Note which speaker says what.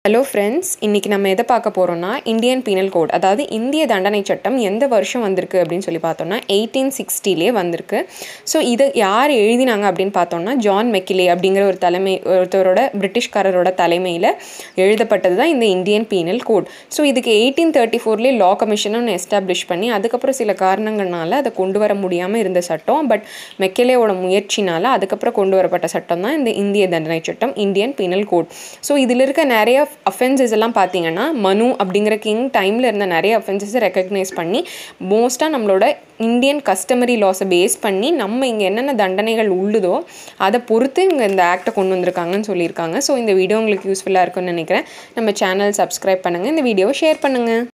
Speaker 1: hello friends இன்றைக்கி நம்ம எதை பார்க்க போகிறோம்னா இந்தியன் பீனல் கோட் அதாவது இந்திய தண்டனை சட்டம் எந்த வருஷம் வந்திருக்கு அப்படின்னு சொல்லி பார்த்தோம்னா எயிட்டீன் சிக்ஸ்டிலே வந்திருக்கு ஸோ இதை யார் எழுதினாங்க அப்படின்னு பார்த்தோம்னா ஜான் மெக்கிலே அப்படிங்கிற ஒரு தலைமை ஒருத்தரோட பிரிட்டிஷ்காரரோட தலைமையில் எழுதப்பட்டது தான் இந்த இந்தியன் பீனல் கோட் ஸோ இதுக்கு எயிட்டீன் தேர்ட்டி ஃபோர்லேயே லா கமிஷன் ஒன்று எஸ்டாப்ளிஷ் பண்ணி அதுக்கப்புறம் சில காரணங்கள்னால அதை கொண்டு வர முடியாமல் இருந்த சட்டம் பட் மெக்கிலேவோட முயற்சினால அதுக்கப்புறம் கொண்டு வரப்பட்ட சட்டம் தான் இந்த இந்திய தண்டனை சட்டம் இந்தியன் பீனல் கோட் ஸோ இதில் இருக்க நிறைய அஃபென்சஸ் எல்லாம் பார்த்தீங்கன்னா மனு அப்படிங்கிற கிங் டைமில் இருந்த நிறைய அஃபென்சஸை ரெக்கக்னைஸ் பண்ணி மோஸ்ட்டாக நம்மளோட இந்தியன் கஸ்டமரி லாஸை பேஸ் பண்ணி நம்ம இங்கே என்னென்ன தண்டனைகள் உள்ளதோ அதை பொறுத்து இங்கே இந்த ஆக்டை கொண்டு வந்திருக்காங்கன்னு சொல்லியிருக்காங்க ஸோ இந்த வீடியோ உங்களுக்கு யூஸ்ஃபுல்லாக இருக்கும்னு நினைக்கிறேன் நம்ம சேனல் சப்ஸ்கிரைப் பண்ணுங்கள் இந்த வீடியோவை ஷேர் பண்ணுங்கள்